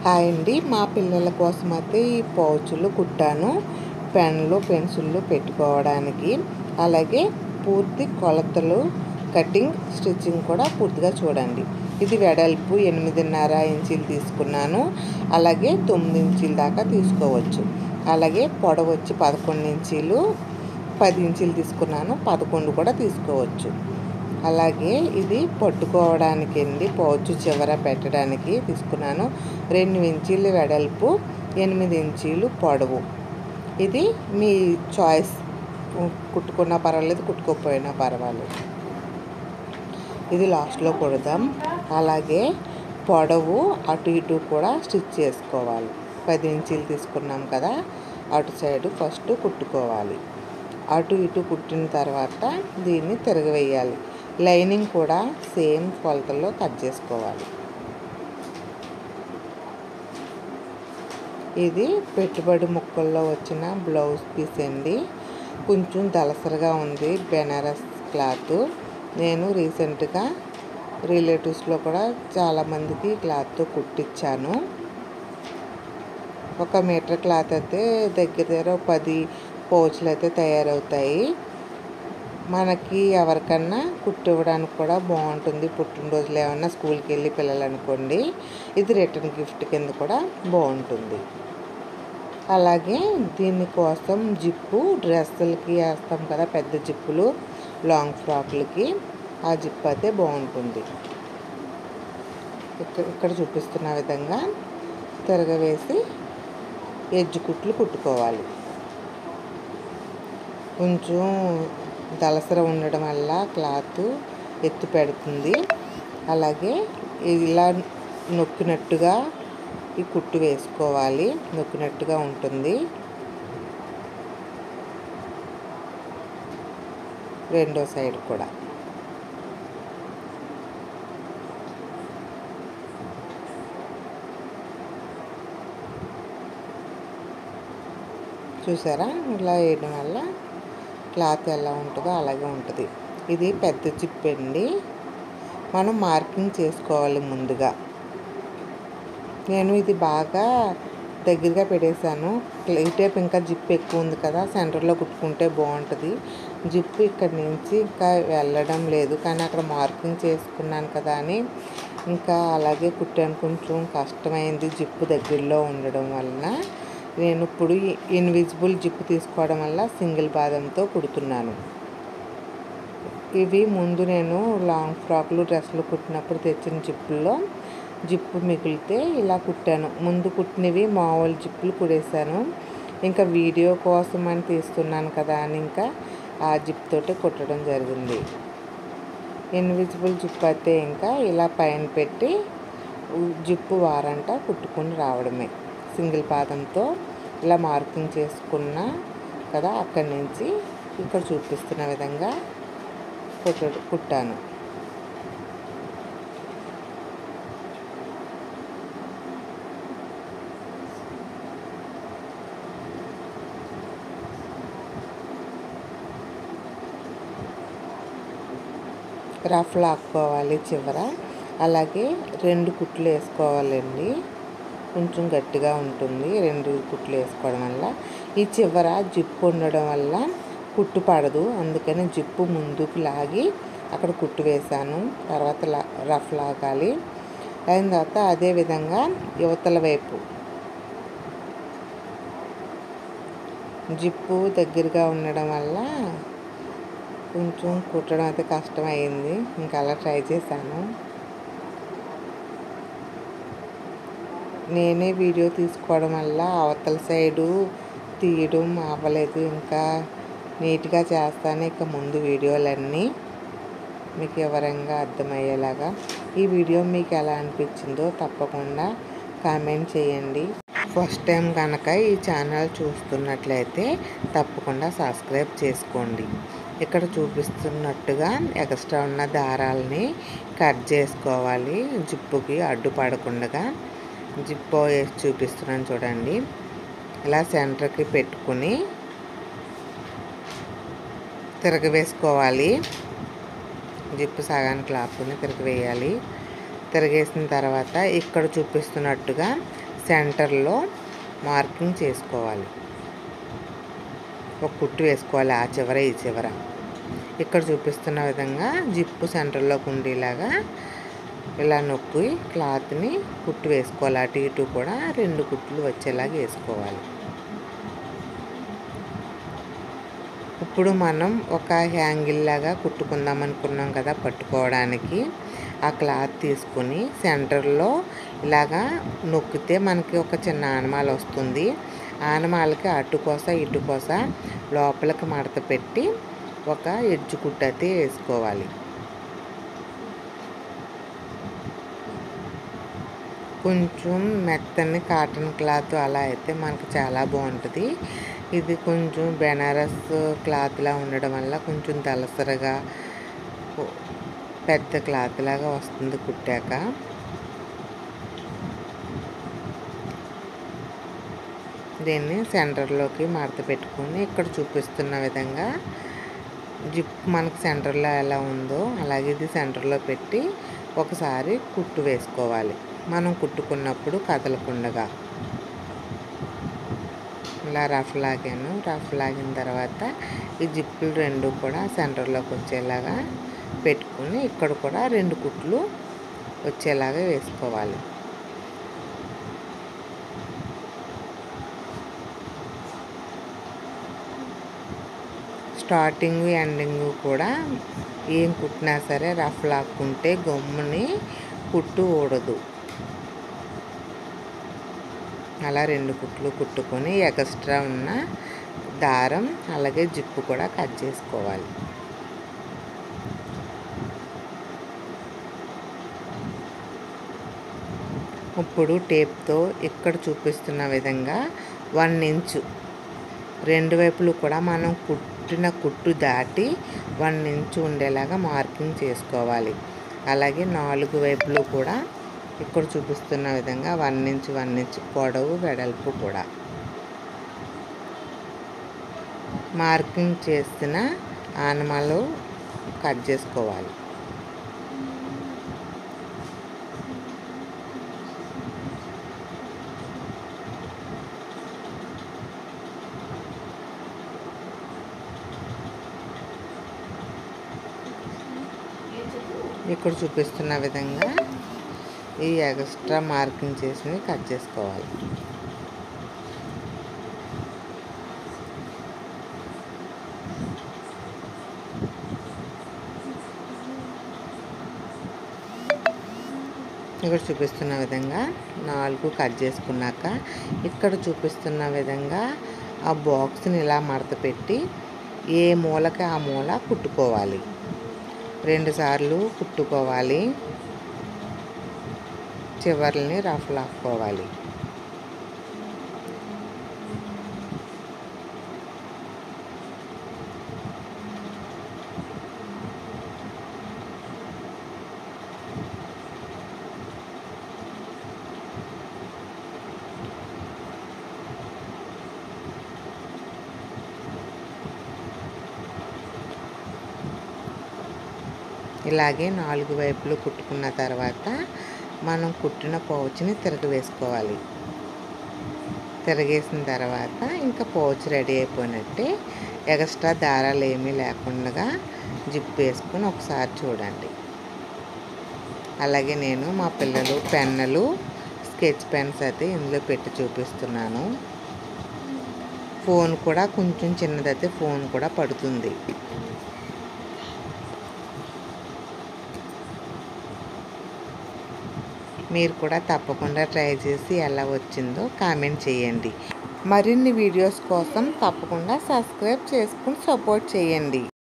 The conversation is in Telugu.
హాయ్ అండి మా పిల్లల కోసం అయితే ఈ పౌచులు కుట్టాను పెన్లు పెన్సిళ్ళు పెట్టుకోవడానికి అలాగే పూర్తి కొలతలు కటింగ్ స్టిచ్చింగ్ కూడా పూర్తిగా చూడండి ఇది వెడల్పు ఎనిమిదిన్నర ఇంచీలు తీసుకున్నాను అలాగే తొమ్మిది ఇంచీల దాకా తీసుకోవచ్చు అలాగే పొడవు వచ్చి పదకొండు ఇంచీలు పది ఇంచీలు తీసుకున్నాను పదకొండు కూడా తీసుకోవచ్చు అలాగే ఇది పట్టుకోవడానికి అండి పౌచ్ చివర పెట్టడానికి తీసుకున్నాను రెండు ఇంచీలు వెడల్పు ఎనిమిది ఇంచీలు పొడవు ఇది మీ చాయిస్ కుట్టుకున్నా పర్వాలేదు కుట్టుకోకపోయినా పర్వాలేదు ఇది లాస్ట్లో కుడదాం అలాగే పొడవు అటు ఇటు కూడా స్టిచ్ చేసుకోవాలి పది ఇంచీలు తీసుకున్నాం కదా అటు సైడు ఫస్ట్ కుట్టుకోవాలి అటు ఇటు కుట్టిన తర్వాత దీన్ని తిరగవేయాలి లైనింగ్ కూడా సేమ్ కొలతల్లో కట్ చేసుకోవాలి ఇది పెట్టుబడి ముక్కల్లో వచ్చిన బ్లౌజ్ పీస్ అండి కొంచెం దలసరగా ఉంది బెనారస్ క్లాత్ నేను రీసెంట్గా రిలేటివ్స్లో కూడా చాలామందికి క్లాత్తో కుట్టించాను ఒక మీటర్ క్లాత్ అయితే దగ్గర దగ్గర పది పౌచులు అయితే తయారవుతాయి మనకి ఎవరికన్నా కుట్టివ్వడానికి కూడా బాగుంటుంది పుట్టినరోజులు ఏమన్నా స్కూల్కి వెళ్ళి పిల్లలు అనుకోండి ఇది రిటర్న్ గిఫ్ట్ కింద కూడా బాగుంటుంది అలాగే దీనికోసం జిప్పు డ్రెస్సులకి వేస్తాం కదా పెద్ద జిప్పులు లాంగ్ ఫ్రాక్లకి ఆ జిప్ అయితే బాగుంటుంది ఇక్కడ ఇక్కడ చూపిస్తున్న విధంగా తిరగవేసి ఎడ్జ్ కుట్లు కుట్టుకోవాలి కొంచెం దలసర ఉండడం వల్ల క్లాత్ ఎత్తు పెడుతుంది అలాగే ఇలా నొక్కినట్టుగా ఈ కుట్టు వేసుకోవాలి నొక్కినట్టుగా ఉంటుంది రెండో సైడ్ కూడా చూసారా ఇలా వేయడం వల్ల క్లాత్ ఎలా ఉంటుందో అలాగే ఉంటుంది ఇది పెద్ద జిప్ అండి మనం మార్కింగ్ చేసుకోవాలి ముందుగా నేను ఇది బాగా దగ్గరగా పెట్టేశాను ఈ టైప్ ఇంకా జిప్ ఎక్కువ ఉంది కదా సెంటర్లో కుట్టుకుంటే బాగుంటుంది జిప్ ఇక్కడ నుంచి ఇంకా వెళ్ళడం లేదు కానీ అక్కడ మార్కింగ్ చేసుకున్నాను కదా అని ఇంకా అలాగే కుట్టాను కొంచెం కష్టమైంది జిప్పు దగ్గరలో ఉండడం వలన నేను ఇప్పుడు ఇన్విజిబుల్ జిప్ తీసుకోవడం వల్ల సింగిల్ బాదంతో కుడుతున్నాను ఇవి ముందు నేను లాంగ్ ఫ్రాక్లు డ్రెస్సులు కుట్టినప్పుడు తెచ్చిన జిప్పుల్లో జిప్పు మిగిలితే ఇలా కుట్టాను ముందు కుట్టినవి మామూలు జిప్పులు కుడేశాను ఇంకా వీడియో కోసం అని తీస్తున్నాను కదా అని ఇంకా ఆ జిప్ తోటి కుట్టడం జరిగింది ఇన్విజిబుల్ జిప్ అయితే ఇంకా ఇలా పైన పెట్టి జిప్పు వారంట కుట్టుకుని రావడమే సింగిల్ పాదంతో ఇలా మార్కింగ్ చేసుకున్న కదా అక్కడి నుంచి ఇక్కడ చూపిస్తున్న విధంగా కుట్ట కుట్టాను రఫ్ లాక్కోవాలి చివర అలాగే రెండు కుట్లు వేసుకోవాలండి కొంచెం గట్టిగా ఉంటుంది రెండు కుట్లు వేసుకోవడం వల్ల ఈ చివర జిప్పు ఉండడం వల్ల కుట్టు పడదు అందుకని జిప్పు ముందుకు లాగి అక్కడ కుట్టు వేసాను తర్వాత రఫ్ లాగాలి అయిన తర్వాత అదే విధంగా యువతల వైపు జిప్పు దగ్గరగా ఉండడం వల్ల కొంచెం కుట్టడం అయితే కష్టమైంది ఇంకా అలా ట్రై చేశాను నేనే వీడియో తీసుకోవడం వల్ల అవతల సైడు తీయడం అవ్వలేదు ఇంకా నీట్గా చేస్తాను ఇక ముందు వీడియోలన్నీ మీకు వివరంగా అర్థమయ్యేలాగా ఈ వీడియో మీకు ఎలా అనిపించిందో తప్పకుండా కామెంట్ చేయండి ఫస్ట్ టైం కనుక ఈ ఛానల్ చూస్తున్నట్లయితే తప్పకుండా సబ్స్క్రైబ్ చేసుకోండి ఇక్కడ చూపిస్తున్నట్టుగా ఎక్స్ట్రా ఉన్న దారాలని కట్ చేసుకోవాలి జిప్పుకి అడ్డుపడకుండా జిప్పు వేసి చూపిస్తున్నాను చూడండి ఇలా సెంటర్కి పెట్టుకుని తిరగవేసుకోవాలి జిప్పు సగానికి లాక్కుని తిరగవేయాలి తిరగేసిన తర్వాత ఇక్కడ చూపిస్తున్నట్టుగా సెంటర్లో మార్కింగ్ చేసుకోవాలి ఒక కుట్టు వేసుకోవాలి ఆ చివర ఈ చివర ఇక్కడ చూపిస్తున్న విధంగా జిప్పు సెంటర్లోకి ఉండేలాగా ఇలా నొక్కి క్లాత్ని కుట్టు వేసుకోవాలి అటు ఇటు కూడా రెండు కుట్లు వచ్చేలాగా వేసుకోవాలి ఇప్పుడు మనం ఒక హ్యాంగిల్ లాగా కుట్టుకుందాం అనుకున్నాం కదా పట్టుకోవడానికి ఆ క్లాత్ తీసుకుని సెంటర్లో ఇలాగా నొక్కితే మనకి ఒక చిన్న ఆనమాల వస్తుంది ఆనమాలకి అటు కోస ఇటు కోస లోపలికి మడత పెట్టి ఒక ఎడ్జు కుట్టు అయితే వేసుకోవాలి కొంచెం మెత్తని కాటన్ క్లాత్ అలా అయితే మనకు చాలా బాగుంటుంది ఇది కొంచెం బెనారస్ క్లాత్లా ఉండడం వల్ల కొంచెం దలసరగా పెద్ద క్లాత్ లాగా వస్తుంది కుట్టాక దీన్ని సెంటర్లోకి మడత పెట్టుకొని ఇక్కడ చూపిస్తున్న విధంగా జిప్ మనకు సెంటర్లో ఎలా ఉందో అలాగే ఇది సెంటర్లో పెట్టి ఒకసారి కుట్టు వేసుకోవాలి మనం కుట్టుకున్నప్పుడు కదలకుండగా ఇలా రఫ్ లాగాను రఫ్ లాగిన తర్వాత ఈ జిప్పులు రెండు కూడా సెంటర్లోకి వచ్చేలాగా పెట్టుకుని ఇక్కడ కూడా రెండు కుట్లు వచ్చేలాగా వేసుకోవాలి స్టార్టింగ్ ఎండింగ్ కూడా ఏం కుట్టినా సరే రఫ్ లాక్కుంటే గమ్ముని కుట్టు ఊడదు అలా రెండు కుట్లు కుట్టుకొని ఎక్స్ట్రా ఉన్న దారం అలాగే జిప్పు కూడా కట్ చేసుకోవాలి ఇప్పుడు టేప్తో ఇక్కడ చూపిస్తున్న విధంగా వన్ ఇంచు రెండు వైపులు కూడా మనం కుట్టిన కుట్టు దాటి వన్ ఇంచు ఉండేలాగా మార్కింగ్ చేసుకోవాలి అలాగే నాలుగు వైపులు కూడా ఇక్కడ చూపిస్తున్న విధంగా వన్ ఇంచ్ వన్ ఇంచ్ పొడవు వెడల్పు కూడా మార్కింగ్ చేసిన ఆనమాలు కట్ చేసుకోవాలి ఇక్కడ చూపిస్తున్న విధంగా ఈ ఎక్స్ట్రా మార్కింగ్ చేసినవి కట్ చేసుకోవాలి ఇక్కడ చూపిస్తున్న విధంగా నాలుగు కట్ చేసుకున్నాక ఇక్కడ చూపిస్తున్న విధంగా ఆ బాక్స్ని ఇలా మడత పెట్టి ఏ మూలకి ఆ మూల కుట్టుకోవాలి రెండు సార్లు కుట్టుకోవాలి చివర్లని రఫ్ లాక్కోవాలి ఇలాగే నాలుగు వైపులు కుట్టుకున్న తర్వాత మనం కుట్టిన పౌచ్ని తిరగవేసుకోవాలి తిరగేసిన తర్వాత ఇంకా పౌచ్ రెడీ అయిపోయినట్టే ఎక్స్ట్రా దారాలు ఏమీ లేకుండా జిప్ వేసుకొని ఒకసారి చూడండి అలాగే నేను మా పిల్లలు పెన్నులు స్కెచ్ పెన్స్ అయితే ఇందులో పెట్టి చూపిస్తున్నాను ఫోన్ కూడా కొంచెం చిన్నదైతే ఫోన్ కూడా పడుతుంది మీరు కూడా తప్పకుండా ట్రై చేసి ఎలా వచ్చిందో కామెంట్ చేయండి మరిన్ని వీడియోస్ కోసం తప్పకుండా సబ్స్క్రైబ్ చేసుకుని సపోర్ట్ చేయండి